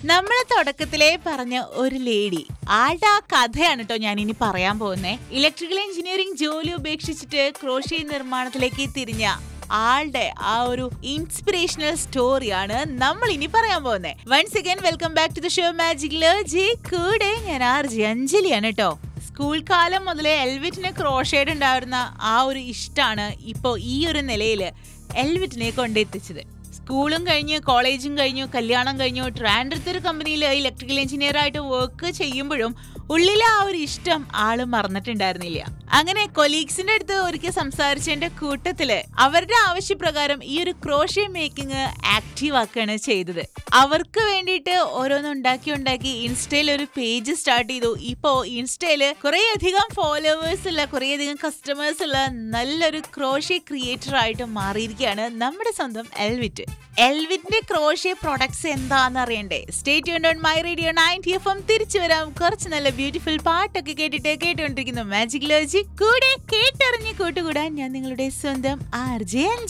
നമ്മളെ തുടക്കത്തിലേ പറഞ്ഞ ഒരു ലേഡി ആളുടെ ആ കഥയാണ് കേട്ടോ ഞാൻ ഇനി പറയാൻ പോകുന്നത് ഇലക്ട്രിക്കൽ എഞ്ചിനീയറിംഗ് ജോലി ഉപേക്ഷിച്ചിട്ട് ക്രോഷ്യ നിർമ്മാണത്തിലേക്ക് തിരിഞ്ഞ ആളുടെ ആ ഒരു ഇൻസ്പിറേഷണൽ സ്റ്റോറിയാണ് നമ്മൾ ഇനി പറയാൻ പോകുന്നത് once again welcome back to the show magic G കൂടെ ഞാൻ ആർ ജി അഞ്ജലിയാണ് കേട്ടോ സ്കൂൾ കാലം മുതലേ എൽവിറ്റിന് ക്രോഷേഡ് ഉണ്ടായിരുന്ന ആ ഒരു ഇഷ്ടമാണ് ഇപ്പോൾ ഈ ഒരു നിലയിൽ എൽവിറ്റിനെ കൊണ്ടെത്തിച്ചത് സ്കൂളും കഴിഞ്ഞു കോളേജും കഴിഞ്ഞു കല്യാണം കഴിഞ്ഞു ട്രാൻഡ്രത്ത് ഒരു കമ്പനിയിൽ ഇലക്ട്രിക്കൽ എഞ്ചിനീയർ ആയിട്ട് വർക്ക് ചെയ്യുമ്പോഴും ഉള്ളിലെ ആ ഒരു ഇഷ്ടം ആള് മറന്നിട്ടുണ്ടായിരുന്നില്ല അങ്ങനെ കൊലീഗ്സിന്റെ അടുത്ത് ഒരിക്കൽ സംസാരിച്ചതിന്റെ കൂട്ടത്തില് അവരുടെ ആവശ്യപ്രകാരം ഈ ഒരു ക്രോഷ്യ മേക്കിംഗ് ആക്റ്റീവ് ആക്കുകയാണ് ചെയ്തത് അവർക്ക് വേണ്ടിയിട്ട് ഓരോന്ന് ഉണ്ടാക്കി ഉണ്ടാക്കി ഇൻസ്റ്റയിൽ ഒരു പേജ് സ്റ്റാർട്ട് ചെയ്തു ഇപ്പോ ഇൻസ്റ്റയില് കുറെ അധികം ഫോളോവേഴ്സ് ഉള്ള കുറെ അധികം കസ്റ്റമേഴ്സ് ഉള്ള നല്ലൊരു ക്രോഷ്യ ക്രിയേറ്റർ ആയിട്ട് മാറിയിരിക്കുകയാണ് നമ്മുടെ സ്വന്തം എൽവിറ്റ് എൽവിറ്റിന്റെ ക്രോഷ്യ പ്രൊഡക്ട്സ് എന്താന്ന് അറിയണ്ടേ stay on my radio ninety F M തിരിച്ചു വരാം കുറച്ച് നല്ല ബ്യൂട്ടിഫുൾ പാട്ടൊക്കെ കേട്ടിട്ട് കേട്ടുകൊണ്ടിരിക്കുന്നു മാജിക് ലോജി കൂടെ കേട്ടറിഞ്ഞ് കൂട്ടുകൂടാൻ ഞാൻ നിങ്ങളുടെ സ്വന്തം ആർ ജെ അഞ്ജലി